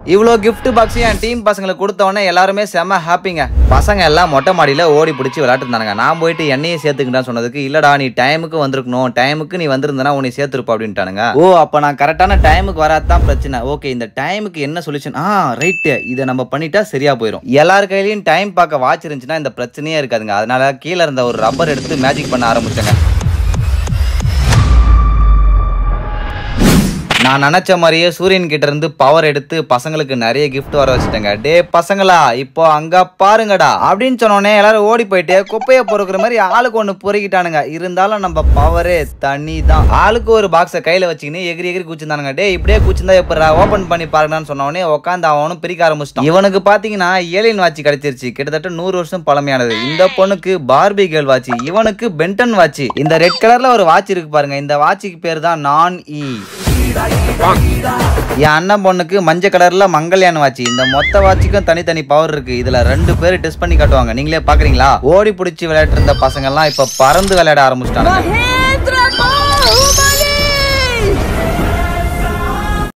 இவ்வளோ gift box என் team பசங்களுக்கு கொடுத்த உடனே எல்லாருமே செம ஹாப்பிங்க பசங்க எல்லாம் மொட்டை மாடியில ஓடி பிடிச்சி விளையாட்டு இருந்தானுங்க நான் போயிட்டு என்னையே சேர்த்துக்கிட்டான்னு சொன்னதுக்கு இல்லடா நீ டைமுக்கு வந்திருக்கணும் டைமுக்கு நீ வந்திருந்தனா உன்னை சேர்த்துருப்ப அப்படின்ட்டானுங்க ஓ அப்ப நான் கரெக்டான டைமுக்கு வராதான் பிரச்சனை ஓகே இந்த டைமுக்கு என்ன சொல்யூஷன் ஆ ரைட்டு இதை நம்ம பண்ணிட்டா சரியா போயிடும் எல்லார் கையிலயும் டைம் பார்க்க வாட்ச் இருந்துச்சுன்னா இந்த பிரச்சனையே இருக்காதுங்க அதனால கீழே இருந்த ஒரு ரப்பர் எடுத்து மேஜிக் பண்ண ஆரம்பிச்சேங்க நான் நினைச்ச மாதிரியே சூரியன் கிட்ட இருந்து பவர் எடுத்து பசங்களுக்கு நிறைய gift வர வச்சுட்டேங்க டே பசங்களா இப்போ அங்க பாருங்கடா அப்படின்னு சொன்னோடனே எல்லாரும் ஓடி போயிட்டு குப்பையை பொறுக்கிற மாதிரி ஆளுக்கு ஒண்ணு பொறுக்கிட்டானுங்க இருந்தாலும் நம்ம பவரே தனி தான் ஆளுக்கு ஒரு பாக்ஸை கையில வச்சுக்கின்னு எகிரி எகிரி குச்சிருந்தானுங்க டே இப்படியே குச்சிருந்தா எப்படா ஓபன் பண்ணி பாருங்கன்னு சொன்ன உடனே உட்காந்து அவனும் பிரிக்க ஆரம்பிச்சிட்டான் இவனுக்கு பாத்தீங்கன்னா ஏலியன் வாட்ச் கிடைச்சிருச்சு கிட்டத்தட்ட நூறு வருஷம் பழமையானது இந்த பொண்ணுக்கு பார்பி கேர்ள் வாட்ச் இவனுக்கு பென்டன் வாட்ச் இந்த ரெட் கலர்ல ஒரு வாட்ச் இருக்கு பாருங்க இந்த வாட்சுக்கு பேர் தான் நான் இ என் அண்ணன் பொண்ணுக்கு மஞ்சள் கலர்ல மங்கல்யான் வாட்ச் இந்த மொத்த வாட்சுக்கும் தனித்தனி பவர் இருக்கு இதுல ரெண்டு பேர் டெஸ்ட் பண்ணி காட்டுவாங்க நீங்களே பாக்குறீங்களா ஓடி பிடிச்சி விளையாட்டு இருந்த பசங்க எல்லாம் இப்ப பறந்து விளையாட ஆரம்பிச்சிட்டாங்க மகேந்திர